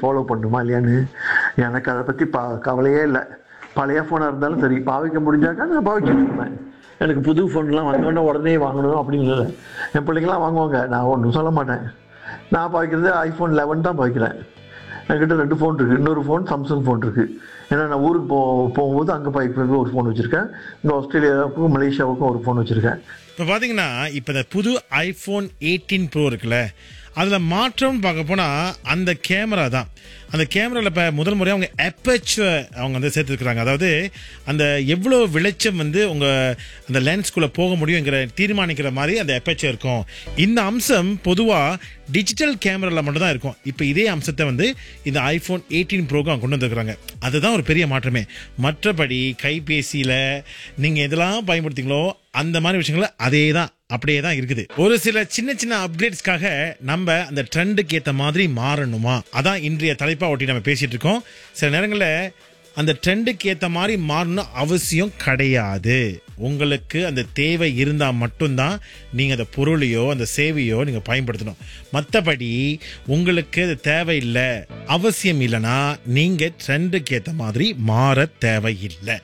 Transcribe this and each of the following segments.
follow பண்ணுமா இல்லையான்னு எனக்கு அதை பற்றி பா கவலையே இல்லை பழைய ஃபோனாக இருந்தாலும் சரி பாவிக்க முடிஞ்சாக்கா நான் பாவிச்சுட்டு இருப்பேன் எனக்கு புது ஃபோன்லாம் வந்தோடனே உடனே வாங்கணும் அப்படின்னு இல்லை என் பிள்ளைங்களாம் வாங்குவாங்க நான் ஒன்றும் சொல்ல மாட்டேன் நான் பாய்க்கிறது ஐஃபோன் லெவன் தான் பாய்க்கிறேன் என்கிட்ட ரெண்டு ஃபோன் இருக்குது இன்னொரு ஃபோன் சாம்சங் ஃபோன் இருக்குது ஏன்னா நான் ஊருக்கு போ போகும்போது அங்கே பாய்க்கிறதுக்கு ஒரு ஃபோன் வச்சுருக்கேன் இங்கே ஆஸ்திரேலியாவுக்கும் மலேசியாவுக்கும் ஒரு ஃபோன் வச்சுருக்கேன் இப்போ பார்த்தீங்கன்னா இப்போ இந்த புது ஐஃபோன் எயிட்டீன் ப்ரோ இருக்குல்ல அதில் மாற்றம்னு பார்க்க போனால் அந்த கேமரா தான் அந்த கேமராவில் இப்போ முதல் முறையாக அவங்க எப்பச்சுவை அவங்க வந்து சேர்த்துருக்குறாங்க அதாவது அந்த எவ்வளோ வெளிச்சம் வந்து உங்கள் அந்த லென்ஸ்குள்ளே போக முடியுங்கிற தீர்மானிக்கிற மாதிரி அந்த எப்பச்சு இருக்கும் இந்த அம்சம் பொதுவாக டிஜிட்டல் கேமராவில் மட்டும்தான் இருக்கும் இப்போ இதே அம்சத்தை வந்து இந்த ஐஃபோன் எயிட்டீன் ப்ரோக்கு அவங்க கொண்டு வந்திருக்கிறாங்க அதுதான் ஒரு பெரிய மாற்றமே மற்றபடி கைபேசியில் நீங்கள் எதெல்லாம் பயன்படுத்திங்களோ அந்த மாதிரி விஷயங்கள அதே தான் அப்படியே தான் இருக்குது ஒரு சில சின்ன சின்ன அப்கிரேட்ஸ்க்காக நம்ம அந்த ட்ரெண்டுக்கு ஏற்ற மாதிரி மாறணுமா அதான் இன்றைய தலைப்பா ஒட்டி நம்ம பேசிட்டு இருக்கோம் சில நேரங்களில் அந்த ட்ரெண்டுக்கு ஏற்ற மாதிரி மாறணும் அவசியம் கிடையாது உங்களுக்கு அந்த தேவை இருந்தால் மட்டும்தான் நீங்கள் அந்த பொருளையோ அந்த சேவையோ நீங்கள் பயன்படுத்தணும் மற்றபடி உங்களுக்கு அது தேவையில்லை அவசியம் இல்லைன்னா நீங்கள் ட்ரெண்டுக்கு ஏற்ற மாதிரி மாற தேவையில்லை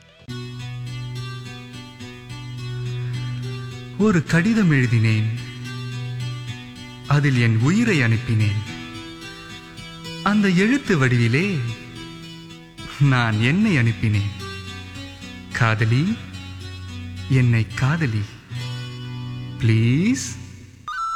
ஒரு கடிதம் எழுதினேன் அதில் என் உயிரை அனுப்பினேன் அந்த எழுத்து வடிவிலே நான் என்னை அனுப்பினேன் காதலி என்னை காதலி ப்ளீஸ்